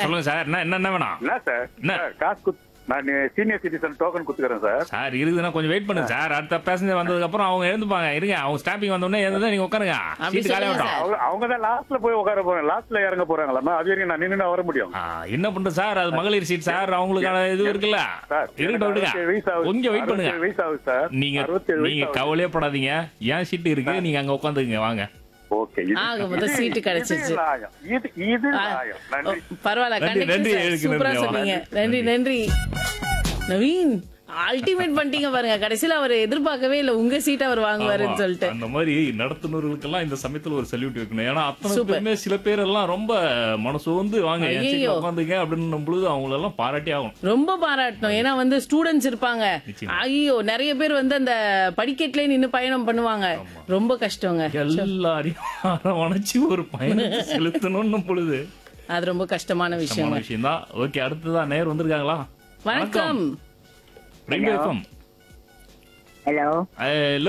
சொல்லுங்க சார் என்ன என்ன என்ன வேணும் என்ன சார் என்ன? சார், காசு குத் நான் சீனியர் சிட்டிசன் டோக்கன் குத்துக்கிறேன் சார் சார் இருக்குதுன்னா கொஞ்சம் வெயிட் பண்ணுங்க சார் அடுத்த பேசஞ்சர் வந்ததுக்கு அப்புறம் அவங்க எழுந்துப்பாங்க இருங்க அவங்க ஸ்டாப்பிங் வந்த உடனே எழுந்து நீங்க உட்காருங்க அப்படி சீட்டு காலி சொல்லுங்க ஆகட்டும் சார். அவங்க அவங்க தான் லாஸ்ட்ல போய் உட்கார போறேன் லாஸ்ட்ல இறங்க போறாங்களாமா அது வரைக்கும் நான் நின்று வர முடியும் ஆ, என்ன பண்றது சார் அது மகளிர் சீட் சார் அவங்களுக்கான இது இருக்குல்ல சார் இருக்கட்டும் விடுங்க அறுபத்தேழு வயசு ஆகுது. கொஞ்சம் வெயிட் பண்ணுங்க அறுபத்தேழு வயசு ஆகுது சார் நீங்க அறுபத்தேழு நீங்க வயசு ஆகுது. கவலையே படாதீங்க ஏன் சீட்டு இருக்கு நீங்க அங்க உட்காந்துங்க வாங்க ஓகே இது- ஆக மொத்தம் இது- சீட்டு கிடைச்சிருச்சு. இது நியாயம். இது இது ஆ, நியாயம். ஓ, நன்றி நன்றி, பரவாயில்ல கண்டக்டர் நன்றி, சார், எழுதுக்கு சூப்பரா நன்றி, சொன்னீங்க நன்றி. நன்றி நன்றி நவீன் அல்டிமேட் பண்ணிட்டீங்க பாருங்க கடைசியில அவர் எதிர்பார்க்கவே இல்ல உங்க சீட் அவர் வாங்குவாருன்னு ஆமா. சொல்லிட்டு அந்த மாதிரி நடத்துனர்களுக்கெல்லாம் இந்த சமயத்துல ஒரு சல்யூட் வைக்கணும் ஏன்னா அத்தனை Super. பேருமே சில பேர் எல்லாம் ரொம்ப மனசு வந்து வாங்க என் சீட்ல ஐயையோ. உட்காந்துங்க அப்படின்னு பொழுது அவங்கள எல்லாம் பாராட்டி ஆகும் ரொம்ப பாராட்டணும் ஏன்னா வந்து ஸ்டூடெண்ட்ஸ் இருப்பாங்க நிச்சயமா. ஐயோ நிறைய பேர் வந்து அந்த படிக்கட்டுல நின்னு பயணம் பண்ணுவாங்க ரொம்ப கஷ்டங்க எல்லாரையும் அரவணைச்சு ஒரு பயணத்தை செலுத்தணும்னு பொழுது அது ரொம்ப கஷ்டமான விஷயம் கஷ்டமான விஷயம் தான் ஓகே அடுத்ததான் நேர் வந்திருக்காங்களா வணக்கம் ரெண்டு எஃப்எம் ஹலோ ஹலோ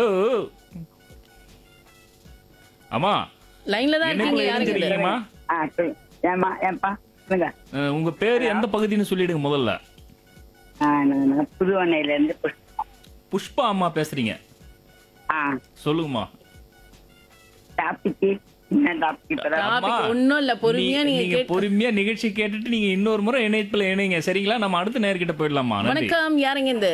ஆமா லைன்ல தான் என்ன இருக்கீங்க யாருங்க இது? தெரியுமா ஆ சரி ஏம்மா ஏன்பா சொல்லுங்க அஹ், உங்க பேரு எந்த பகுதின்னு சொல்லிடுங்க முதல்ல ஆ நான் புதுவண்ணையில இருந்து புஷ்- புஷ்பா அம்மா பேசுறீங்க ஆ சொல்லுங்கம்மா டாபிக்கு என்ன டாபிக் இப்பதான் Topic அம்மா, ஒண்ணும் இல்ல பொறுமையா நீ- நீங்க நீங்க கேட்டு பொறுமையா நிகழ்ச்சி கேட்டுட்டு நீங்க இன்னொரு முறை இணையத்துல இணைங்க சரிங்களா நம்ம அடுத்த நேர்கிட்ட போயிடலாமா நன்றி வணக்கம் யாருங்க இந்த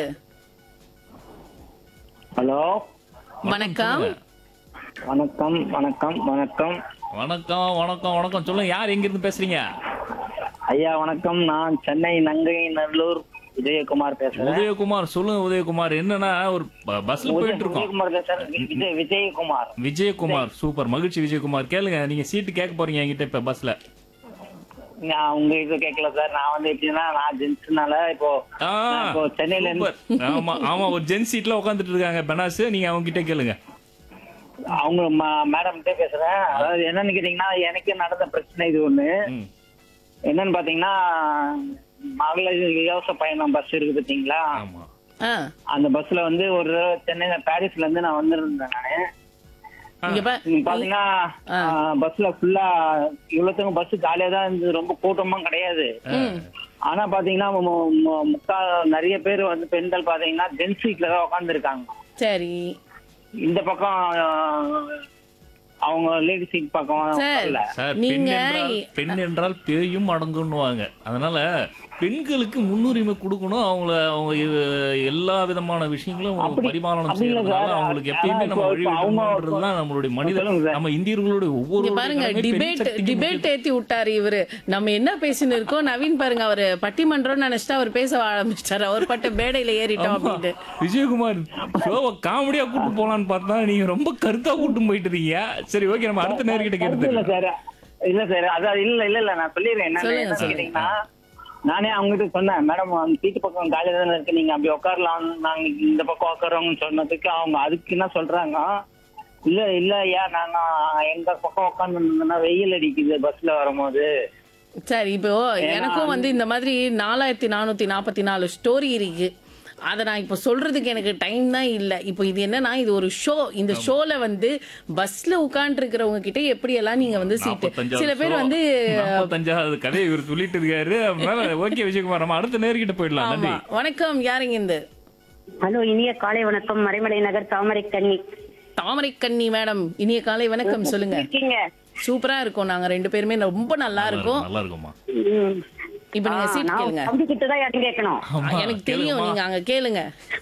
ஹலோ வணக்கம் சொல்லுங்க. வணக்கம் வணக்கம் வணக்கம் வணக்கம் வணக்கம் வணக்கம் சொல்லுங்க யார் எங்க இருந்து பேசுறீங்க ஐயா வணக்கம் நான் சென்னை நங்கை நல்லூர் விஜயகுமார் பேசுறேன் உதயகுமார் சொல்லுங்க உதயகுமார் என்னன்னா ஒரு ப- பஸ்ல போயிட்டு இருக்கோம் விஜயகுமார் பேசுறேன் வி- விஜய் விஜயகுமார் விஜயகுமார் சூப்பர் மகிழ்ச்சி விஜயகுமார் கேளுங்க நீங்க சீட்டு கேட்க போறீங்க என்கிட்ட இப்ப பஸ்ல நான் உங்க இது கேட்கல சார் நான் வந்து எப்படின்னா நான் ஜென்ஸ்னால இப்போ ஆ, நான் இப்போ சென்னையில இருந்து சூப்பர். ஆமா ஆமா ஒரு ஜென் சீட்ல உட்காந்துட்டு இருக்காங்க பெனாஸ் நீங்க அவங்க கிட்ட கேளுங்க அவங்க மேடம் கிட்டே பேசுறேன் அதாவது என்னன்னு கேட்டீங்கன்னா எனக்கு நடந்த பிரச்சனை இது ஒண்ணு ம். என்னன்னு பாத்தீங்கன்னா மகளிர் இலவச பயணம் பஸ் இருக்கு பாத்தீங்களா ஆமா ஆ, அந்த பஸ்ல வந்து ஒரு தடவை சென்னையில பாரிஸ்ல இருந்து நான் வந்திருந்தேன் நானு இங்க பா நீங்க பாத்தீங்கன்னா ஆ. பஸ்ல ஃபுல்லா இவ்வளவுக்கும் பஸ் காலியா தான் இருந்தது ரொம்ப கூட்டமும் கிடையாது ம். ஆனா பாத்தீங்கன்னா மு- மு- முக்கா நிறைய பேர் வந்து பெண்கள் பாத்தீங்கன்னா ஜென்ஸ் சீட்ல தான் உட்காந்துருக்காங்க சரி இந்த பக்கம் ஆ, அவங்க லேடி சீட் பக்கம் சார் உட்காரல. சார் பெண் நீங்க என்றால் பெண் என்றால் பேயும் அடங்குன்னுவாங்க அதனால பெண்களுக்கு முன்னுரிமை கொடுக்கணும் அவங்கள அவங்க இது எல்லா விதமான விஷயங்களும் அப்படி- பரிமாணம் அப்படி இல்ல செய்யறதுனால சார். அவங்களுக்கு ஆனா எப்பயுமே நம்ம இப்போ- வழி இப்போ அவங்க- விடணுன்றதுதான் நம்மளுடைய மனித சொல்லுங்க சார். நம்ம இந்தியர்களுடைய ஒவ்வொரு இங்க பாருங்க டிபேட் டிபேட் ஏத்தி விட்டாரு இவரு நம்ம என்ன பேசின்னு இருக்கோம் நவீன் பாருங்க அவரு பட்டிமன்றம் நினைச்சிட்டு அவர் பேச ஆரம்பிச்சிட்டாரு அவர் பட்ட மேடையில ஏறிட்டோம் அப்படின்ட்டு விஜயகுமார் ஷோவை காமெடியா கூட்டு போலான்னு பார்த்தா நீங்க ரொம்ப கருத்தா கூட்டு போயிட்டு இருக்கீங்க சரி ஓகே நம்ம அடுத்த நேர்கிட்ட இல்ல கேட்டு சார் இல்ல சார் அதான் இல்ல இல்ல இல்ல நான் சொல்லிடுறேன் என்ன சொல்லுங்க, என்னன்னு சொல்லுங்க. கேட்டீங்கன்னா நானே அவங்ககிட்ட சொன்னேன் மேடம் அந்த சீட்டு பக்கம் காலியா தானே இருக்கு நீங்க அப்படி உட்காரலாம் நாங்க இந்த பக்கம் உட்காரோம்னு சொன்னதுக்கு அவங்க அதுக்கு என்ன சொல்றாங்க இல்ல இல்ல ஐயா நாங்க எங்க பக்கம் உட்காந்துருந்தோம்னா வெயில் அடிக்குது பஸ்ல வரும்போது சரி இப்போ எனக்கும் வந்து இந்த மாதிரி நாலாயிரத்தி நானூத்தி நாற்பத்தி நாலு ஸ்டோரி இருக்கு அதை நான் இப்போ சொல்றதுக்கு எனக்கு டைம் தான் இல்லை இப்போ இது என்னன்னா இது ஒரு ஷோ இந்த ஷோல வந்து பஸ்ல உட்கார்ந்து இருக்கிறவங்க கிட்ட எப்படி எல்லாம் நீங்க வந்து சீட்டு சில பேர் வந்து நாற்பத்தஞ்சாவது கதையை இவர் சொல்லிட்டு இருக்காரு அதனால ஓகே விஜயகுமார் நம்ம அடுத்த நேர்கிட்ட போயிடலாம் ஆமா நன்றி வணக்கம் யாருங்க இந்த ஹலோ இனிய காலை வணக்கம் மறைமலை நகர் தாமரை கண்ணி தாமரை கண்ணி மேடம் இனிய காலை வணக்கம் சொல்லுங்க இருக்கீங்க சூப்பரா இருக்கும் நாங்க ரெண்டு பேருமே ரொம்ப நல்லா இருக்கும் நல்லா இருக்குமா ம். இப்போ நீங்க ஆ, சீட் நான் கேளுங்க தம்பி கிட்ட தான் இடம் கேட்கணும் ஆமா, எனக்கு தெரியும் கேளுங்கம்மா. நீங்க அங்க கேளுங்க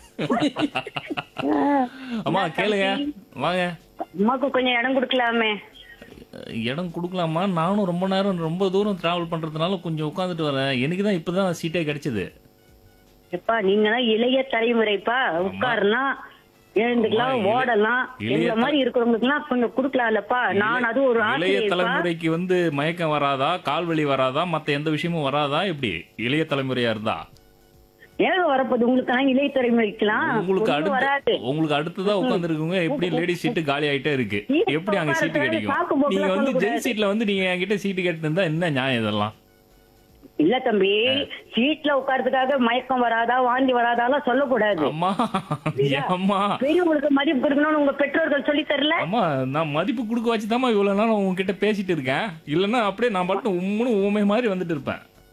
அம்மா கேளுங்க வாங்க அம்மாக்கு கொஞ்சம் இடம் கொடுக்கலாமே இடம் கொடுக்கலாமா நானும் ரொம்ப நேரம் ரொம்ப தூரம் டிராவல் பண்றதுனால கொஞ்சம் உட்காந்துட்டு வரேன் எனக்கு தான் இப்பதான் சீட்டே கிடைச்சது எப்பா நீங்க தான் இளைய தலைமுறைப்பா உட்காரலாம் எழுந்துக்கலாம் ஆமா, இளைய- ஓடலாம் இளைய இந்த மாதிரி இருக்கிறவங்களுக்கு எல்லாம் கொஞ்சம் கொடுக்கலாம்லப்பா நான் அது ஒரு இளைய ஆசிரியப்பா தலைமுறைக்கு வந்து மயக்கம் வராதா கால்வலி வராதா மத்த எந்த விஷயமும் வராதா எப்படி இளைய தலைமுறையா இருந்தா ஏக வரப்போது உங்களுக்கு எல்லாம் இளைய தலைமுறைக்கலாம் உங்களுக்கு ஒண்ணும் வராது அடுத்து உங்களுக்கு அடுத்ததா உட்காந்துருக்கவங்க எப்படி லேடி சீட்டு காலி ஆயிட்டே இருக்கு சீட்டு எப்படி அங்க சீட்டு உட்கார்றது கிடைக்கும் சாக்கு போக்குல நீங்க வந்து சொல்லக்கூடாது. ஜென் சீட்ல வந்து நீங்க என்கிட்ட சீட்டு கேட்டு இருந்தா என்ன நியாயம் இதெல்லாம் இல்ல தம்பி சீட்ல உட்கார்றதுக்காக மயக்கம் வராதா வாந்தி வராதாலாம் சொல்லக்கூடாது அம்மா அம்மா பெரியவங்களுக்கு மதிப்பு கொடுக்கணும்னு உங்க பெற்றோர்கள் சொல்லி தரல அம்மா நான் மதிப்பு கொடுக்க வச்சு இவ்வளவு நாள் உங்ககிட்ட பேசிட்டு இருக்கேன் இல்லைன்னா அப்படியே நான் பாட்டு உம்முன்னு ஊமை மாதிரி வந்துட்டு இருப்பேன்